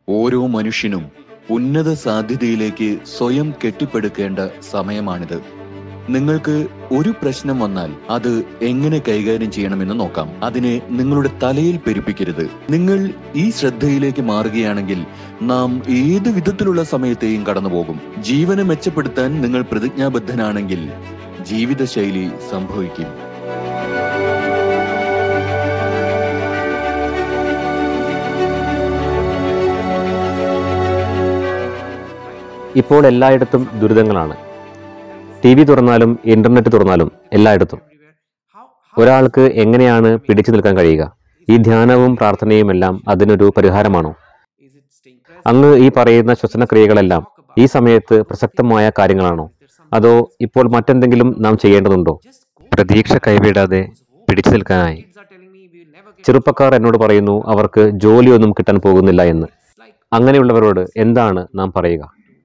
ഓരോ മനുഷ്യനും ഉന്നത സാധ്യതയിലേക്ക് സ്വയം കെട്ടിപ്പടുക്കേണ്ട സമയമാണിത് നിങ്ങൾക്ക് ഒരു പ്രശ്നം വന്നാൽ അത് എങ്ങനെ കൈകാര്യം ചെയ്യണമെന്ന് നോക്കാം അതിനെ നിങ്ങളുടെ തലയിൽ പെരുപ്പിക്കരുത് നിങ്ങൾ ഈ ശ്രദ്ധയിലേക്ക് മാറുകയാണെങ്കിൽ നാം ഏത് വിധത്തിലുള്ള സമയത്തെയും കടന്നുപോകും ജീവനെ മെച്ചപ്പെടുത്താൻ നിങ്ങൾ പ്രതിജ്ഞാബദ്ധനാണെങ്കിൽ ജീവിതശൈലി സംഭവിക്കും ഇപ്പോൾ എല്ലായിടത്തും ദുരിതങ്ങളാണ് ടി വി തുറന്നാലും ഇന്റർനെറ്റ് തുറന്നാലും എല്ലായിടത്തും ഒരാൾക്ക് എങ്ങനെയാണ് പിടിച്ചു നിൽക്കാൻ കഴിയുക ഈ ധ്യാനവും പ്രാർത്ഥനയും എല്ലാം അതിനൊരു പരിഹാരമാണോ അങ്ങ് ഈ പറയുന്ന ശ്വസനക്രിയകളെല്ലാം ഈ സമയത്ത് പ്രസക്തമായ കാര്യങ്ങളാണോ അതോ ഇപ്പോൾ മറ്റെന്തെങ്കിലും നാം ചെയ്യേണ്ടതുണ്ടോ പ്രതീക്ഷ കൈവിടാതെ പിടിച്ചു നിൽക്കാനായി ചെറുപ്പക്കാർ എന്നോട് പറയുന്നു അവർക്ക് ജോലിയൊന്നും കിട്ടാൻ പോകുന്നില്ല എന്ന് അങ്ങനെയുള്ളവരോട് എന്താണ് നാം പറയുക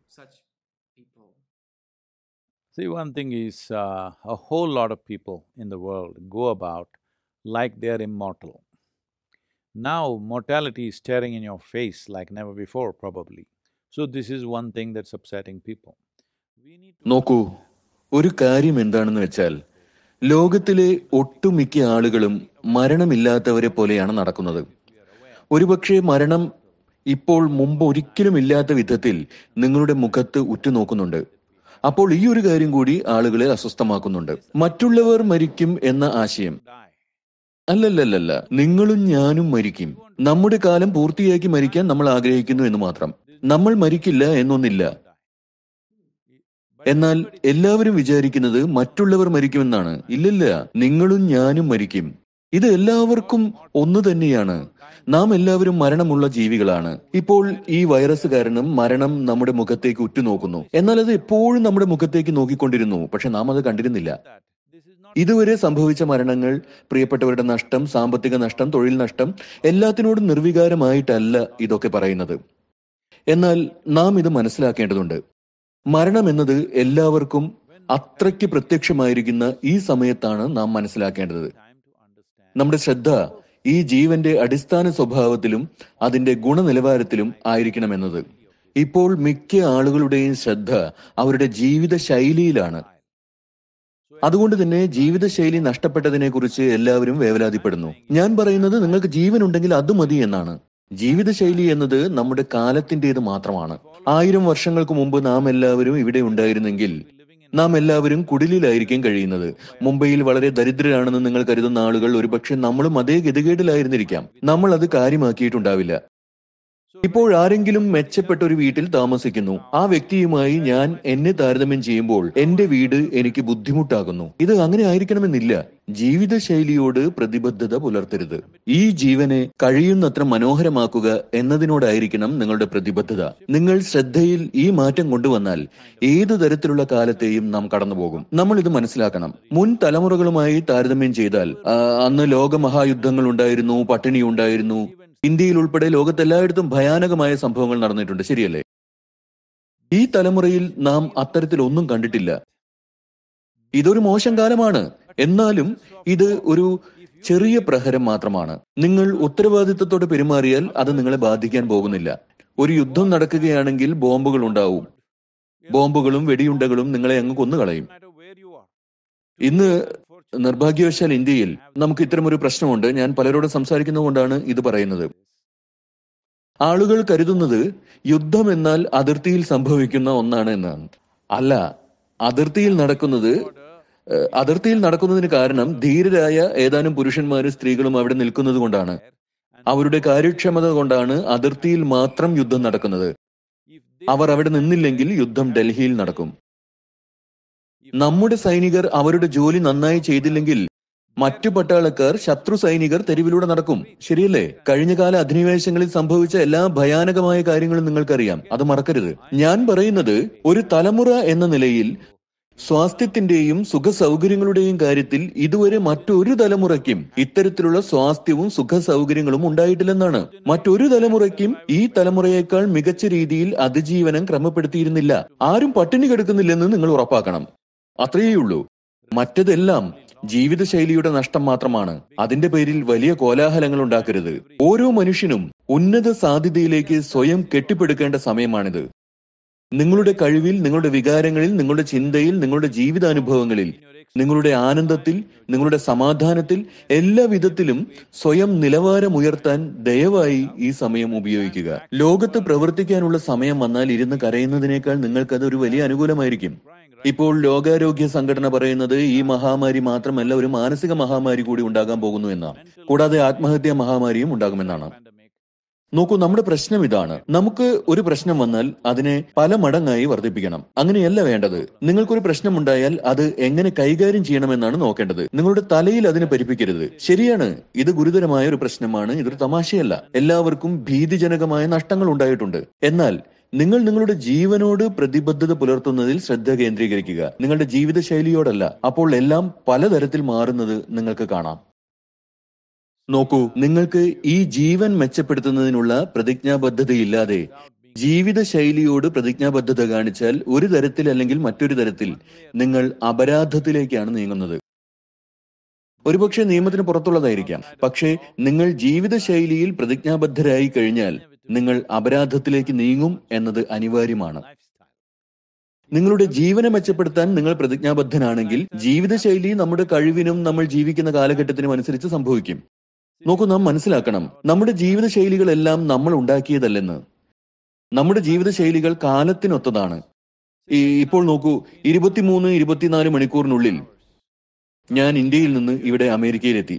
See, one thing is, uh, a whole lot of people in the world go about like they're immortal. Now, mortality is staring in your face like never before, probably. So, this is one thing that's upsetting people. We need to നോക്കൂ ഒരു കാര്യം എന്താണെന്ന് വെച്ചാൽ ലോകത്തിലെ ഒട്ടുമിക്ക ആളുകളും മരണമില്ലാത്തവരെ പോലെയാണ് നടക്കുന്നത് ഒരുപക്ഷെ മരണം ഇപ്പോൾ മുമ്പ് ഒരിക്കലും ഇല്ലാത്ത വിധത്തിൽ നിങ്ങളുടെ മുഖത്ത് ഉറ്റുനോക്കുന്നുണ്ട് അപ്പോൾ ഈ ഒരു കാര്യം കൂടി ആളുകളെ അസ്വസ്ഥമാക്കുന്നുണ്ട് മറ്റുള്ളവർ മരിക്കും എന്ന ആശയം die. അല്ലല്ലല്ലല്ല നിങ്ങളും ഞാനും മരിക്കും നമ്മുടെ കാലം പൂർത്തിയാക്കി മരിക്കാൻ നമ്മൾ ആഗ്രഹിക്കുന്നു എന്ന് മാത്രം നമ്മൾ മരിക്കില്ല എന്നൊന്നില്ല എന്നാൽ എല്ലാവരും വിചാരിക്കുന്നത് മറ്റുള്ളവർ മരിക്കുമെന്നാണ് ഇല്ലില്ല നിങ്ങളും ഞാനും മരിക്കും ഇത് എല്ലാവർക്കും ഒന്നു തന്നെയാണ് നാം എല്ലാവരും മരണമുള്ള ജീവികളാണ് ഇപ്പോൾ ഈ വൈറസ് കാരണം മരണം നമ്മുടെ മുഖത്തേക്ക് ഉറ്റുനോക്കുന്നു എന്നാൽ അത് എപ്പോഴും നമ്മുടെ മുഖത്തേക്ക് നോക്കിക്കൊണ്ടിരുന്നു പക്ഷെ നാം അത് കണ്ടിരുന്നില്ല This is not ഇതുവരെ സംഭവിച്ച മരണങ്ങൾ പ്രിയപ്പെട്ടവരുടെ നഷ്ടം സാമ്പത്തിക നഷ്ടം തൊഴിൽ നഷ്ടം എല്ലാത്തിനോടും നിർവികാരമായിട്ടല്ല ഇതൊക്കെ പറയുന്നത് എന്നാൽ നാം ഇത് മനസ്സിലാക്കേണ്ടതുണ്ട് മരണം എന്നത് എല്ലാവർക്കും അത്രയ്ക്ക് പ്രത്യക്ഷമായിരിക്കുന്ന ഈ സമയത്താണ് നാം മനസ്സിലാക്കേണ്ടത് time to understand. നമ്മുടെ ശ്രദ്ധ ഈ ജീവന്റെ അടിസ്ഥാന സ്വഭാവത്തിലും അതിന്റെ ഗുണനിലവാരത്തിലും ആയിരിക്കണമെന്നത് ഇപ്പോൾ മിക്ക ആളുകളുടെയും ശ്രദ്ധ അവരുടെ ജീവിത ശൈലിയിലാണ് അതുകൊണ്ട് തന്നെ ജീവിതശൈലി നഷ്ടപ്പെട്ടതിനെ കുറിച്ച് എല്ലാവരും വേവലാതിപ്പെടുന്നു ഞാൻ പറയുന്നത് നിങ്ങൾക്ക് ജീവൻ ഉണ്ടെങ്കിൽ അത് മതി എന്നാണ് ജീവിതശൈലി എന്നത് നമ്മുടെ കാലത്തിന്റേത് മാത്രമാണ് ആയിരം വർഷങ്ങൾക്ക് മുമ്പ് നാം എല്ലാവരും ഇവിടെ ഉണ്ടായിരുന്നെങ്കിൽ നാം എല്ലാവരും കുടിലിലായിരിക്കും കഴിയുന്നത് മുംബൈയിൽ വളരെ ദരിദ്രരാണെന്ന് നിങ്ങൾ കരുതുന്ന ആളുകൾ ഒരുപക്ഷെ നമ്മളും അതേ ഗതികേടിലായിരുന്നിരിക്കാം നമ്മൾ അത് കാര്യമാക്കിയിട്ടുണ്ടാവില്ല ഇപ്പോൾ ആരെങ്കിലും മെച്ചപ്പെട്ട ഒരു വീട്ടിൽ താമസിക്കുന്നു ആ വ്യക്തിയുമായി ഞാൻ എന്നെ താരതമ്യം ചെയ്യുമ്പോൾ എന്റെ വീട് എനിക്ക് ബുദ്ധിമുട്ടാകുന്നു ഇത് അങ്ങനെ ആയിരിക്കണമെന്നില്ല ജീവിതശൈലിയോട് പ്രതിബദ്ധത പുലർത്തരുത് ഈ ജീവനെ കഴിയുന്നത്ര മനോഹരമാക്കുക എന്നതിനോടായിരിക്കണം നിങ്ങളുടെ പ്രതിബദ്ധത നിങ്ങൾ ശ്രദ്ധയിൽ ഈ മാറ്റം കൊണ്ടുവന്നാൽ ഏതു തരത്തിലുള്ള കാലത്തെയും നാം കടന്നുപോകും നമ്മൾ ഇത് മനസ്സിലാക്കണം മുൻ തലമുറകളുമായി താരതമ്യം ചെയ്താൽ ആ, അന്ന് ലോകമഹായുദ്ധങ്ങൾ ഉണ്ടായിരുന്നു പട്ടിണി ഉണ്ടായിരുന്നു ഇന്ത്യയിൽ ഉൾപ്പെടെ ലോകത്തെല്ലായിടത്തും ഭയാനകമായ സംഭവങ്ങൾ നടന്നിട്ടുണ്ട് ശരിയല്ലേ ഈ തലമുറയിൽ നാം അത്തരത്തിൽ ഒന്നും കണ്ടിട്ടില്ല ഇതൊരു മോശം കാലമാണ് എന്നാലും ഇത് ഒരു ചെറിയ പ്രഹരം മാത്രമാണ് നിങ്ങൾ ഉത്തരവാദിത്തത്തോടെ പെരുമാറിയാൽ അത് നിങ്ങളെ ബാധിക്കാൻ പോകുന്നില്ല ഒരു യുദ്ധം നടക്കുകയാണെങ്കിൽ ബോംബുകൾ ഉണ്ടാവും ബോംബുകളും വെടിയുണ്ടകളും നിങ്ങളെ അങ്ങ് കൊന്നുകളയും No matter where you are. ഇന്ന് നിർഭാഗ്യവശാൽ ഇന്ത്യയിൽ നമുക്ക് ഇത്തരമൊരു പ്രശ്നമുണ്ട് ഞാൻ പലരോടും സംസാരിക്കുന്നതുകൊണ്ടാണ് ഇത് പറയുന്നത് ആളുകൾ കരുതുന്നത് യുദ്ധം എന്നാൽ അതിർത്തിയിൽ സംഭവിക്കുന്ന ഒന്നാണ് എന്നാണ് അല്ല അതിർത്തിയിൽ നടക്കുന്നത് ഏഹ്, അതിർത്തിയിൽ നടക്കുന്നതിന് കാരണം ധീരരായ ഏതാനും പുരുഷന്മാരും സ്ത്രീകളും അവിടെ നിൽക്കുന്നത് കൊണ്ടാണ് അവരുടെ കാര്യക്ഷമത കൊണ്ടാണ് അതിർത്തിയിൽ മാത്രം യുദ്ധം നടക്കുന്നത് അവർ അവിടെ നിന്നില്ലെങ്കിൽ യുദ്ധം ഡൽഹിയിൽ നടക്കും നമ്മുടെ സൈനികർ അവരുടെ ജോലി നന്നായി ചെയ്തില്ലെങ്കിൽ മറ്റു പട്ടാളക്കാർ ശത്രു സൈനികർ തെരുവിലൂടെ നടക്കും ശരിയല്ലേ കഴിഞ്ഞകാല അധിനിവേശങ്ങളിൽ സംഭവിച്ച എല്ലാ ഭയാനകമായ കാര്യങ്ങളും നിങ്ങൾക്കറിയാം അത് മറക്കരുത് ഞാൻ പറയുന്നത് ഒരു തലമുറ എന്ന നിലയിൽ സ്വാസ്ഥ്യത്തിന്റെയും സുഖ സൗകര്യങ്ങളുടെയും കാര്യത്തിൽ ഇതുവരെ മറ്റൊരു തലമുറയ്ക്കും ഇത്തരത്തിലുള്ള സ്വാസ്ഥ്യവും സുഖ സൗകര്യങ്ങളും ഉണ്ടായിട്ടില്ലെന്നാണ് മറ്റൊരു തലമുറയ്ക്കും ഈ തലമുറയേക്കാൾ മികച്ച രീതിയിൽ അതിജീവനം ക്രമപ്പെടുത്തിയിരുന്നില്ല ആരും പട്ടിണി കിടക്കുന്നില്ലെന്ന് നിങ്ങൾ ഉറപ്പാക്കണം അത്രയേ ഉള്ളൂ മറ്റതെല്ലാം ജീവിതശൈലിയുടെ നഷ്ടം മാത്രമാണ് അതിന്റെ പേരിൽ വലിയ കോലാഹലങ്ങൾ ഉണ്ടാക്കരുത് ഓരോ മനുഷ്യനും ഉന്നത സാധ്യതയിലേക്ക് സ്വയം കെട്ടിപ്പടുക്കേണ്ട സമയമാണിത് നിങ്ങളുടെ കഴിവിൽ നിങ്ങളുടെ വികാരങ്ങളിൽ നിങ്ങളുടെ ചിന്തയിൽ നിങ്ങളുടെ ജീവിതാനുഭവങ്ങളിൽ നിങ്ങളുടെ ആനന്ദത്തിൽ നിങ്ങളുടെ സമാധാനത്തിൽ എല്ലാ വിധത്തിലും സ്വയം നിലവാരമുയർത്താൻ ദയവായി ഈ സമയം ഉപയോഗിക്കുക ലോകത്ത് പ്രവർത്തിക്കാനുള്ള സമയം വന്നാൽ ഇരുന്ന് കരയുന്നതിനേക്കാൾ നിങ്ങൾക്കത് ഒരു വലിയ അനുകൂലമായിരിക്കും ഇപ്പോൾ ലോകാരോഗ്യ സംഘടന പറയുന്നത് ഈ മഹാമാരി മാത്രമല്ല ഒരു മാനസിക മഹാമാരി കൂടി ഉണ്ടാകാൻ പോകുന്നു എന്നാണ് കൂടാതെ ആത്മഹത്യാ മഹാമാരിയും ഉണ്ടാകുമെന്നാണ് നോക്കൂ നമ്മുടെ പ്രശ്നം ഇതാണ് നമുക്ക് ഒരു പ്രശ്നം വന്നാൽ അതിനെ പല മടങ്ങായി വർദ്ധിപ്പിക്കണം അങ്ങനെയല്ല വേണ്ടത് നിങ്ങൾക്കൊരു പ്രശ്നമുണ്ടായാൽ അത് എങ്ങനെ കൈകാര്യം ചെയ്യണമെന്നാണ് നോക്കേണ്ടത് നിങ്ങളുടെ തലയിൽ അതിനെ പരിപ്പിക്കരുത് ശരിയാണ് ഇത് ഗുരുതരമായ ഒരു പ്രശ്നമാണ് ഇതൊരു തമാശയല്ല എല്ലാവർക്കും ഭീതിജനകമായ നഷ്ടങ്ങൾ ഉണ്ടായിട്ടുണ്ട് എന്നാൽ നിങ്ങൾ നിങ്ങളുടെ ജീവനോട് പ്രതിബദ്ധത പുലർത്തുന്നതിൽ ശ്രദ്ധ കേന്ദ്രീകരിക്കുക നിങ്ങളുടെ ജീവിതശൈലിയോടല്ല അപ്പോൾ എല്ലാം പലതരത്തിൽ മാറുന്നത് നിങ്ങൾക്ക് കാണാം നോക്കൂ നിങ്ങൾക്ക് ഈ ജീവൻ മെച്ചപ്പെടുത്തുന്നതിനുള്ള പ്രതിജ്ഞാബദ്ധതയില്ലാതെ ജീവിതശൈലിയോട് പ്രതിജ്ഞാബദ്ധത കാണിച്ചാൽ ഒരു തരത്തിൽ അല്ലെങ്കിൽ മറ്റൊരു തരത്തിൽ നിങ്ങൾ അപരാധത്തിലേക്കാണ് നീങ്ങുന്നത് ഒരുപക്ഷെ നിയമത്തിന് പുറത്തുള്ളതായിരിക്കാം പക്ഷേ നിങ്ങൾ ജീവിതശൈലിയിൽ പ്രതിജ്ഞാബദ്ധരായി കഴിഞ്ഞാൽ നിങ്ങൾ അപരാധത്തിലേക്ക് നീങ്ങും എന്നത് അനിവാര്യമാണ് നിങ്ങളുടെ ജീവനെ മെച്ചപ്പെടുത്താൻ നിങ്ങൾ പ്രതിജ്ഞാബദ്ധനാണെങ്കിൽ ജീവിതശൈലി നമ്മുടെ കഴിവിനും നമ്മൾ ജീവിക്കുന്ന കാലഘട്ടത്തിനും അനുസരിച്ച് സംഭവിക്കും നോക്കൂ നാം മനസ്സിലാക്കണം നമ്മുടെ ജീവിതശൈലികളെല്ലാം നമ്മൾ ഉണ്ടാക്കിയതല്ലെന്ന് നമ്മുടെ ജീവിതശൈലികൾ കാലത്തിനൊത്തതാണ് ഈ ഇപ്പോൾ നോക്കൂ ഇരുപത്തിമൂന്ന് ഇരുപത്തിനാല് മണിക്കൂറിനുള്ളിൽ ഞാൻ ഇന്ത്യയിൽ നിന്ന് ഇവിടെ അമേരിക്കയിലെത്തി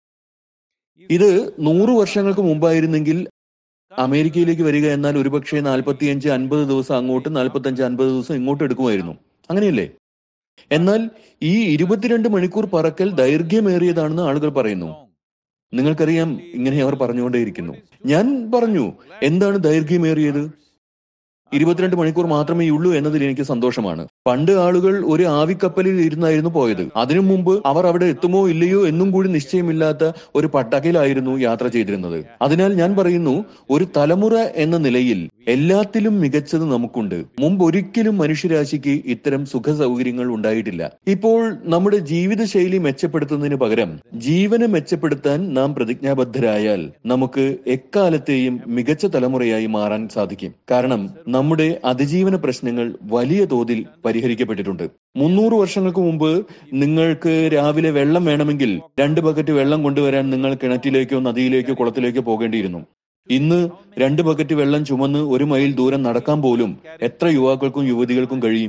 ഇത് നൂറ് വർഷങ്ങൾക്ക് മുമ്പായിരുന്നെങ്കിൽ അമേരിക്കയിലേക്ക് വരിക എന്നാൽ ഒരുപക്ഷെ നാൽപ്പത്തിയഞ്ച് അൻപത് ദിവസം അങ്ങോട്ട് നാൽപ്പത്തഞ്ച് അൻപത് ദിവസം ഇങ്ങോട്ട് എടുക്കുമായിരുന്നു അങ്ങനെയല്ലേ എന്നാൽ ഈ ഇരുപത്തിരണ്ട് മണിക്കൂർ പറക്കൽ ദൈർഘ്യമേറിയതാണെന്ന് ആളുകൾ പറയുന്നു നിങ്ങൾക്കറിയാം ഇങ്ങനെ അവർ പറഞ്ഞുകൊണ്ടേയിരിക്കുന്നു ഞാൻ പറഞ്ഞു എന്താണ് ദൈർഘ്യമേറിയത് ഇരുപത്തിരണ്ട് മണിക്കൂർ മാത്രമേ ഉള്ളൂ എന്നതിൽ എനിക്ക് സന്തോഷമാണ് പണ്ട് ആളുകൾ ഒരു ആവിക്കപ്പലിൽ ഇരുന്നായിരുന്നു പോയത് അതിനു മുമ്പ് അവർ അവിടെ എത്തുമോ ഇല്ലയോ എന്നും കൂടി നിശ്ചയമില്ലാത്ത ഒരു പട്ടകയിലായിരുന്നു യാത്ര ചെയ്തിരുന്നത് അതിനാൽ ഞാൻ പറയുന്നു ഒരു തലമുറ എന്ന നിലയിൽ എല്ലാത്തിലും മികച്ചത് നമുക്കുണ്ട് മുമ്പ് ഒരിക്കലും മനുഷ്യരാശിക്ക് ഇത്തരം സുഖ സൗകര്യങ്ങൾ ഉണ്ടായിട്ടില്ല ഇപ്പോൾ നമ്മുടെ ജീവിതശൈലി മെച്ചപ്പെടുത്തുന്നതിന് പകരം ജീവനെ മെച്ചപ്പെടുത്താൻ നാം പ്രതിജ്ഞാബദ്ധരായാൽ നമുക്ക് എക്കാലത്തെയും മികച്ച തലമുറയായി മാറാൻ സാധിക്കും കാരണം നമ്മുടെ അതിജീവന പ്രശ്നങ്ങൾ വലിയ തോതിൽ പരിഹരിക്കപ്പെട്ടിട്ടുണ്ട് മുന്നൂറ് വർഷങ്ങൾക്ക് മുമ്പ് നിങ്ങൾക്ക് രാവിലെ വെള്ളം വേണമെങ്കിൽ രണ്ട് ബക്കറ്റ് വെള്ളം കൊണ്ടുവരാൻ നിങ്ങൾ കിണറ്റിലേക്കോ നദിയിലേക്കോ കുളത്തിലേക്കോ പോകേണ്ടിയിരുന്നു ഇന്ന് രണ്ട് ബക്കറ്റ് വെള്ളം ചുമന്ന് ഒരു മൈൽ ദൂരം നടക്കാൻ പോലും എത്ര യുവാക്കൾക്കും യുവതികൾക്കും കഴിയും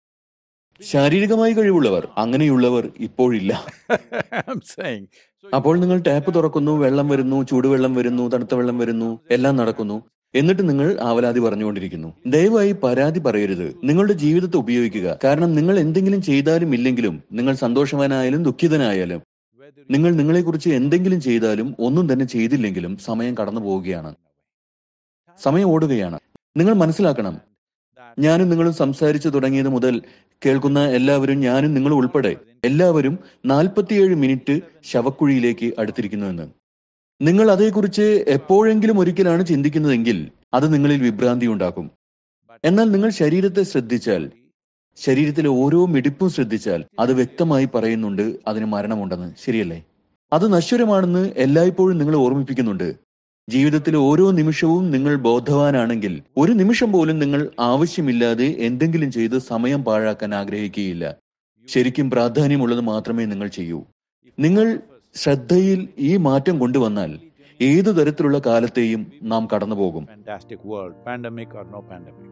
ശാരീരികമായി കഴിവുള്ളവർ അങ്ങനെയുള്ളവർ ഇപ്പോഴില്ല I'm saying. അപ്പോൾ നിങ്ങൾ ടാപ്പ് തുറക്കുന്നു വെള്ളം വരുന്നു ചൂടുവെള്ളം വരുന്നു തണുത്ത വെള്ളം വരുന്നു എല്ലാം നടക്കുന്നു എന്നിട്ട് നിങ്ങൾ ആവലാതി പറഞ്ഞുകൊണ്ടിരിക്കുന്നു ദയവായി പരാതി പറയരുത് നിങ്ങളുടെ ജീവിതത്തെ ഉപയോഗിക്കുക കാരണം നിങ്ങൾ എന്തെങ്കിലും ചെയ്താലും ഇല്ലെങ്കിലും നിങ്ങൾ സന്തോഷവാനായാലും ദുഃഖിതനായാലും നിങ്ങൾ നിങ്ങളെക്കുറിച്ച് എന്തെങ്കിലും ചെയ്താലും ഒന്നും തന്നെ ചെയ്തില്ലെങ്കിലും സമയം കടന്നു പോവുകയാണ് സമയം ഓടുകയാണ് നിങ്ങൾ മനസ്സിലാക്കണം ഞാനും നിങ്ങളും സംസാരിച്ചു തുടങ്ങിയത് മുതൽ കേൾക്കുന്ന എല്ലാവരും ഞാനും നിങ്ങളും ഉൾപ്പെടെ എല്ലാവരും നാൽപ്പത്തിയേഴ് മിനിറ്റ് ശവക്കുഴിയിലേക്ക് അടുത്തിരിക്കുന്നുവെന്ന് നിങ്ങൾ അതേക്കുറിച്ച് എപ്പോഴെങ്കിലും ഒരിക്കലാണ് ചിന്തിക്കുന്നതെങ്കിൽ അത് നിങ്ങളിൽ വിഭ്രാന്തി ഉണ്ടാക്കും എന്നാൽ നിങ്ങൾ ശരീരത്തെ ശ്രദ്ധിച്ചാൽ ശരീരത്തിലെ ഓരോ മിടിപ്പും ശ്രദ്ധിച്ചാൽ അത് വ്യക്തമായി പറയുന്നുണ്ട് അതിന് മരണമുണ്ടെന്ന് ശരിയല്ലേ അത് നശ്വരമാണെന്ന് എല്ലായ്പ്പോഴും നിങ്ങളെ ഓർമ്മിപ്പിക്കുന്നുണ്ട് ജീവിതത്തിലെ ഓരോ നിമിഷവും നിങ്ങൾ ബോധവാനാണെങ്കിൽ ഒരു നിമിഷം പോലും നിങ്ങൾ ആവശ്യമില്ലാതെ എന്തെങ്കിലും ചെയ്ത് സമയം പാഴാക്കാൻ ആഗ്രഹിക്കുകയില്ല ശരിക്കും പ്രാധാന്യമുള്ളത് മാത്രമേ നിങ്ങൾ ചെയ്യൂ നിങ്ങൾ ശ്രദ്ധയിൽ ഈ മാറ്റം കൊണ്ടുവന്നാൽ ഏതു തരത്തിലുള്ള കാലത്തെയും നാം കടന്നുപോകും Fantastic world, pandemic or no pandemic.